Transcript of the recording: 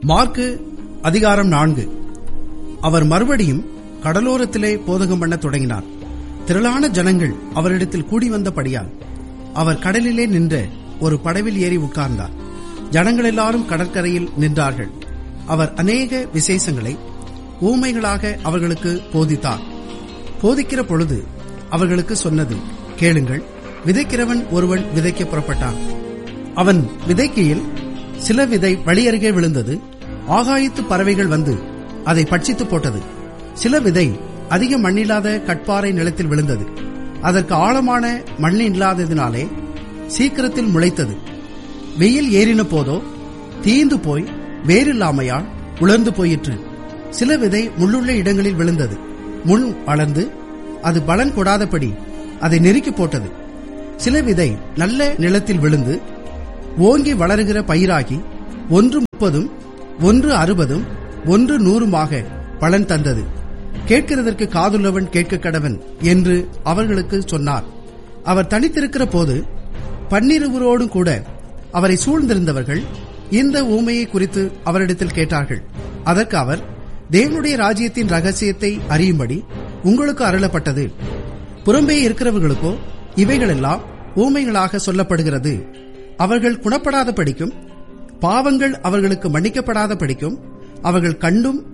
mark அதிகாரம் நான்கு அவர் மறுபடியும் கடலோரத்திலே போதகம் பண்ண தொடங்கினார் திரளான ஜனங்கள் அவரிடத்தில் கூடி வந்தபடியால் அவர் கடலிலே நின்ற ஒரு படவில் ஏறி உட்கார்ந்தார் ஜனங்கள் எல்லாரும் கடற்கரையில் நின்றார்கள் அவர் அநேக விசேஷங்களை ஊமைகளாக அவர்களுக்கு போதித்தார் போதிக்கிற பொழுது அவர்களுக்கு சொன்னது கேளுங்கள் விதைக்கிறவன் ஒருவன் விதைக்க புறப்பட்டான் அவன் விதைக்கையில் சில விதை வழியருகே விழுந்தது ஆகாயத்து பறவைகள் வந்து அதை பட்சித்து போட்டது சில விதை அதிக மண்ணில்லாத கட்பாறை நிலத்தில் விழுந்தது அதற்கு ஆழமான மண் இல்லாததினாலே சீக்கிரத்தில் முளைத்தது வெயில் ஏறின போதோ தீந்து போய் வேறில்லாமையால் உலர்ந்து போயிற்று சில விதை முள்ளுள்ள இடங்களில் விழுந்தது முள் வளர்ந்து அது பலன் கொடாதபடி அதை நெருக்கி போட்டது சில விதை நல்ல நிலத்தில் விழுந்து ஓங்கி வளருகிற பயிராகி ஒன்று முப்பதும் ஒன்று அறுபதும் ஒன்று நூறுமாக பலன் தந்தது கேட்கிறதற்கு காதுள்ளவன் கேட்க கடவன் என்று அவர்களுக்கு சொன்னார் அவர் தனித்திருக்கிற போது பன்னிருவரோடும் கூட அவரை சூழ்ந்திருந்தவர்கள் இந்த ஊமையை குறித்து அவரிடத்தில் கேட்டார்கள் அதற்கு அவர் தேவனுடைய ராஜ்யத்தின் ரகசியத்தை அறியும்படி உங்களுக்கு அருளப்பட்டது புறம்பே இருக்கிறவர்களுக்கோ இவைகளெல்லாம் ஊமைகளாக சொல்லப்படுகிறது அவர்கள் குணப்படாத படிக்கும் பாவங்கள் அவர்களுக்கு மன்னிக்கப்படாத படிக்கும் அவர்கள் கண்டும்